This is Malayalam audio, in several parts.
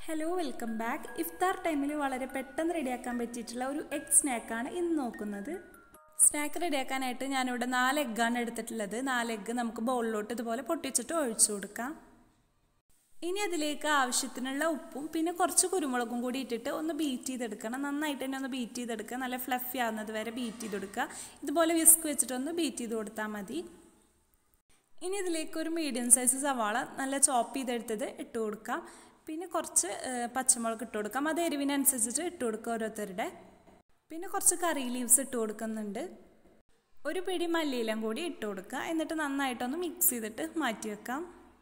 ഹലോ വെൽക്കം ബാക്ക് ഇഫ്താർ ടൈമിൽ വളരെ പെട്ടെന്ന് റെഡിയാക്കാൻ പറ്റിയിട്ടുള്ള ഒരു എഗ് സ്നാക്കാണ് ഇന്ന് നോക്കുന്നത് സ്നാക്ക് റെഡിയാക്കാനായിട്ട് ഞാനിവിടെ നാല് എഗ്ഗാണ് എടുത്തിട്ടുള്ളത് നാല് എഗ്ഗ് നമുക്ക് ബൗളിലോട്ട് ഇതുപോലെ പൊട്ടിച്ചിട്ട് ഒഴിച്ചു കൊടുക്കാം ഇനി അതിലേക്ക് ആവശ്യത്തിനുള്ള ഉപ്പും പിന്നെ കുറച്ച് കുരുമുളകും കൂടി ഇട്ടിട്ട് ഒന്ന് ബീറ്റ് ചെയ്തെടുക്കണം നന്നായിട്ട് തന്നെ ഒന്ന് ബീറ്റ് ചെയ്തെടുക്കുക നല്ല ഫ്ലഫി ആവുന്നത് വരെ ബീറ്റ് ചെയ്തെടുക്കുക ഇതുപോലെ വിസ്ക് വെച്ചിട്ട് ഒന്ന് ബീറ്റ് ചെയ്ത് കൊടുത്താൽ മതി ഇനി ഇതിലേക്ക് ഒരു മീഡിയം സൈസ് സവാള നല്ല ചോപ്പ് ചെയ്തെടുത്തത് ഇട്ട് കൊടുക്കാം പിന്നെ കുറച്ച് പച്ചമുളക് ഇട്ട് കൊടുക്കാം അത് എരിവിനനുസരിച്ചിട്ട് ഇട്ട് കൊടുക്കുക ഓരോരുത്തരുടെ പിന്നെ കുറച്ച് കറി ലീവ്സ് ഇട്ട് കൊടുക്കുന്നുണ്ട് ഒരു പിടി മല്ലിയിലും കൂടി ഇട്ട് കൊടുക്കുക എന്നിട്ട് നന്നായിട്ടൊന്ന് മിക്സ് ചെയ്തിട്ട് മാറ്റി വെക്കാം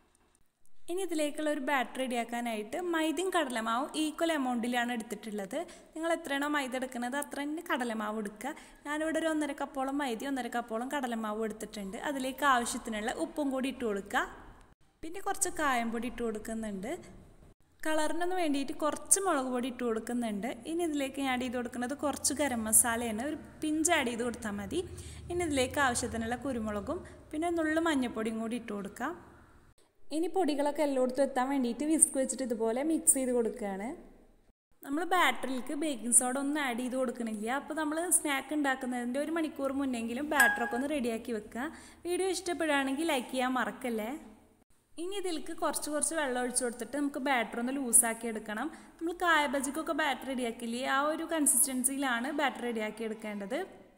ഇനി ഇതിലേക്കുള്ള ഒരു ബാറ്റർ റെഡിയാക്കാനായിട്ട് മൈദയും കടലമാവും ഈക്വൽ എമൗണ്ടിലാണ് എടുത്തിട്ടുള്ളത് നിങ്ങൾ എത്രയാണോ മൈദ എടുക്കുന്നത് അത്ര തന്നെ കടലമാവ് എടുക്കുക ഞാനിവിടെ ഒരു ഒന്നര കപ്പോളം മൈദ ഒന്നര കപ്പോളം കടലമാവ് എടുത്തിട്ടുണ്ട് അതിലേക്ക് ആവശ്യത്തിനുള്ള ഉപ്പും കൂടി ഇട്ട് കൊടുക്കുക പിന്നെ കുറച്ച് കായം പൊടി ഇട്ട് കൊടുക്കുന്നുണ്ട് കളറിനൊന്ന് വേണ്ടിയിട്ട് കുറച്ച് മുളക് പൊടി ഇട്ട് കൊടുക്കുന്നുണ്ട് ഇനി ഇതിലേക്ക് ഞാൻ ആഡ് ചെയ്ത് കൊടുക്കുന്നത് കുറച്ച് ഗരം മസാലയാണ് ഒരു പിഞ്ച് ആഡ് ചെയ്ത് കൊടുത്താൽ മതി ഇനി ഇതിലേക്ക് ആവശ്യത്തിനുള്ള കുരുമുളകും പിന്നെ നുള്ളു മഞ്ഞൾപ്പൊടിയും കൂടി ഇട്ട് കൊടുക്കാം ഇനി പൊടികളൊക്കെ എല്ലായിടത്തും എത്താൻ വേണ്ടിയിട്ട് വിസ്ക് വെച്ചിട്ട് ഇതുപോലെ മിക്സ് ചെയ്ത് കൊടുക്കുകയാണ് നമ്മൾ ബാറ്ററിലേക്ക് ബേക്കിംഗ് സോഡ ഒന്നും ആഡ് ചെയ്ത് കൊടുക്കണില്ല അപ്പോൾ നമ്മൾ സ്നാക്ക് ഉണ്ടാക്കുന്നതിൻ്റെ ഒരു മണിക്കൂർ മുന്നെങ്കിലും ബാറ്ററൊക്കെ ഒന്ന് റെഡിയാക്കി വെക്കുക വീഡിയോ ഇഷ്ടപ്പെടുകയാണെങ്കിൽ ലൈക്ക് ചെയ്യാൻ മറക്കല്ലേ ഇനി ഇതിലേക്ക് കുറച്ച് കുറച്ച് വെള്ളം ഒഴിച്ചു കൊടുത്തിട്ട് നമുക്ക് ബാറ്റർ ഒന്ന് ലൂസാക്കി എടുക്കണം നമ്മൾ കായ ബജിക്കൊക്കെ ബാറ്റർ റെഡിയാക്കില്ലേ ആ ഒരു കൺസിസ്റ്റൻസിയിലാണ് ബാറ്റർ റെഡിയാക്കി എടുക്കേണ്ടത്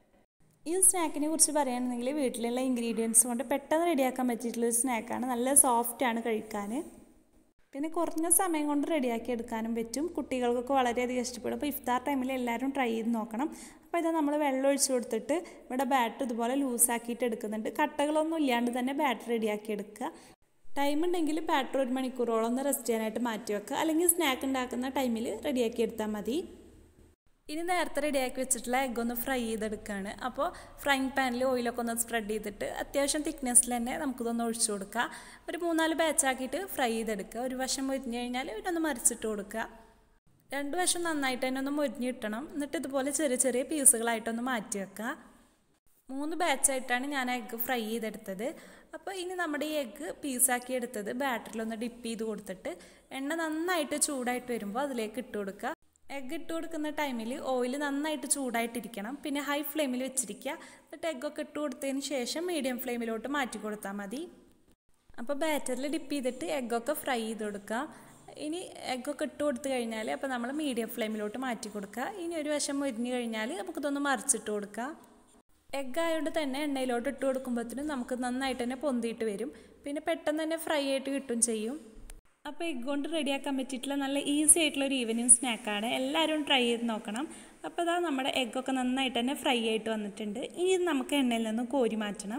ഈ സ്നാക്കിനെ കുറിച്ച് പറയുകയാണെന്നുണ്ടെങ്കിൽ വീട്ടിലുള്ള ഇൻഗ്രീഡിയൻസ് കൊണ്ട് പെട്ടെന്ന് റെഡിയാക്കാൻ പറ്റിയിട്ടുള്ള ഒരു സ്നാക്കാണ് നല്ല സോഫ്റ്റാണ് കഴിക്കാൻ പിന്നെ കുറഞ്ഞ സമയം കൊണ്ട് റെഡിയാക്കി എടുക്കാനും പറ്റും കുട്ടികൾക്കൊക്കെ വളരെയധികം ഇഷ്ടപ്പെടും അപ്പോൾ ഇഫ്താർ ടൈമിൽ എല്ലാവരും ട്രൈ ചെയ്ത് നോക്കണം അപ്പോൾ ഇത് നമ്മൾ വെള്ളം ഒഴിച്ചു കൊടുത്തിട്ട് ഇവിടെ ബാറ്റർ ഇതുപോലെ ലൂസാക്കിയിട്ട് എടുക്കുന്നുണ്ട് കട്ടകളൊന്നും ഇല്ലാണ്ട് തന്നെ ബാറ്റർ റെഡിയാക്കി എടുക്കുക ടൈം ഉണ്ടെങ്കിൽ ബാറ്റർ ഒരു മണിക്കൂറോളം ഒന്ന് റെസ്റ്റ് ചെയ്യാനായിട്ട് മാറ്റി വെക്കുക അല്ലെങ്കിൽ സ്നാക്ക് ഉണ്ടാക്കുന്ന ടൈമിൽ റെഡിയാക്കി എടുത്താൽ മതി ഇനി നേരത്തെ റെഡിയാക്കി വെച്ചിട്ടുള്ള എഗ് ഒന്ന് ഫ്രൈ ചെയ്തെടുക്കുകയാണ് അപ്പോൾ ഫ്രൈങ് പാനിൽ ഓയിലൊക്കെ ഒന്ന് സ്പ്രെഡ് ചെയ്തിട്ട് അത്യാവശ്യം തിക്നെസ്സിൽ തന്നെ നമുക്കിതൊന്ന് ഒഴിച്ചു കൊടുക്കുക ഒരു മൂന്നാല് ബാച്ചാക്കിയിട്ട് ഫ്രൈ ചെയ്തെടുക്കുക ഒരു വശം മൊരിഞ്ഞ് കഴിഞ്ഞാൽ ഇതൊന്ന് മറിച്ചിട്ട് കൊടുക്കുക രണ്ട് വശം നന്നായിട്ട് തന്നെ ഒന്ന് മൊരിഞ്ഞ് കിട്ടണം എന്നിട്ട് ഇതുപോലെ ചെറിയ ചെറിയ പീസുകളായിട്ടൊന്ന് മാറ്റി വെക്കുക മൂന്ന് ബാച്ചായിട്ടാണ് ഞാൻ എഗ്ഗ് ഫ്രൈ ചെയ്തെടുത്തത് അപ്പോൾ ഇനി നമ്മുടെ ഈ എഗ്ഗ് പീസാക്കി എടുത്തത് ബാറ്ററിലൊന്ന് ഡിപ്പ് ചെയ്ത് കൊടുത്തിട്ട് എണ്ണ നന്നായിട്ട് ചൂടായിട്ട് വരുമ്പോൾ അതിലേക്ക് ഇട്ട് കൊടുക്കുക എഗ്ഗ് ഇട്ട് കൊടുക്കുന്ന ടൈമിൽ ഓയിൽ നന്നായിട്ട് ചൂടായിട്ടിരിക്കണം പിന്നെ ഹൈ ഫ്ലെയിമിൽ വെച്ചിരിക്കുക എന്നിട്ട് എഗ്ഗൊക്കെ ഇട്ട് കൊടുത്തതിന് ശേഷം മീഡിയം ഫ്ലെയിമിലോട്ട് മാറ്റി കൊടുത്താൽ മതി അപ്പോൾ ബാറ്ററിൽ ഡിപ്പ് ചെയ്തിട്ട് എഗ്ഗൊക്കെ ഫ്രൈ ചെയ്ത് കൊടുക്കുക ഇനി എഗ്ഗൊക്കെ ഇട്ട് കൊടുത്തു കഴിഞ്ഞാൽ അപ്പോൾ നമ്മൾ മീഡിയം ഫ്ലെയിമിലോട്ട് മാറ്റി കൊടുക്കുക ഇനി ഒരു വശം മുരിഞ്ഞ് കഴിഞ്ഞാൽ നമുക്കിതൊന്ന് മറിച്ചിട്ട് കൊടുക്കുക എഗ്ഗ് ആയതുകൊണ്ട് തന്നെ എണ്ണയിലോട്ട് ഇട്ട് കൊടുക്കുമ്പോഴത്തേനും നമുക്ക് നന്നായിട്ട് തന്നെ പൊന്തിയിട്ട് വരും പിന്നെ പെട്ടെന്ന് തന്നെ ഫ്രൈ ആയിട്ട് കിട്ടും ചെയ്യും അപ്പോൾ എഗ്ഗ് കൊണ്ട് റെഡിയാക്കാൻ പറ്റിയിട്ടുള്ള നല്ല ഈസി ആയിട്ടുള്ള ഒരു ഈവനിങ് സ്നാക്കാണ് എല്ലാവരും ട്രൈ ചെയ്ത് നോക്കണം അപ്പോൾ ഇതാ നമ്മുടെ എഗ്ഗൊക്കെ നന്നായിട്ട് തന്നെ ഫ്രൈ ആയിട്ട് വന്നിട്ടുണ്ട് ഇനി ഇത് നമുക്ക് എണ്ണയിൽ നിന്ന് കോരി മാറ്റണം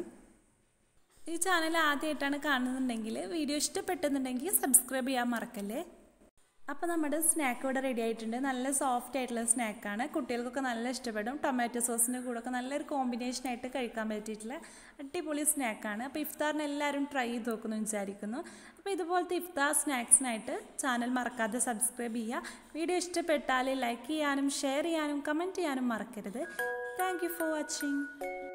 ഈ ചാനൽ ആദ്യമായിട്ടാണ് കാണുന്നുണ്ടെങ്കിൽ വീഡിയോ ഇഷ്ടപ്പെട്ടെന്നുണ്ടെങ്കിൽ സബ്സ്ക്രൈബ് ചെയ്യാൻ മറക്കല്ലേ അപ്പോൾ നമ്മുടെ സ്നാക്ക് ഇവിടെ റെഡി ആയിട്ടുണ്ട് നല്ല സോഫ്റ്റ് ആയിട്ടുള്ള സ്നാക്കാണ് കുട്ടികൾക്കൊക്കെ നല്ല ഇഷ്ടപ്പെടും ടൊമാറ്റോ സോസിൻ്റെ കൂടെ ഒക്കെ നല്ലൊരു കോമ്പിനേഷൻ ആയിട്ട് കഴിക്കാൻ പറ്റിയിട്ടുള്ള അടിപൊളി സ്നാക്കാണ് അപ്പോൾ ഇഫ്താറിന് എല്ലാവരും ട്രൈ ചെയ്ത് നോക്കുന്നു വിചാരിക്കുന്നു അപ്പോൾ ഇതുപോലത്തെ ഇഫ്താർ സ്നാക്സിനായിട്ട് ചാനൽ മറക്കാതെ സബ്സ്ക്രൈബ് ചെയ്യുക വീഡിയോ ഇഷ്ടപ്പെട്ടാൽ ലൈക്ക് ചെയ്യാനും ഷെയർ ചെയ്യാനും കമൻറ്റ് ചെയ്യാനും മറക്കരുത് താങ്ക് ഫോർ വാച്ചിങ്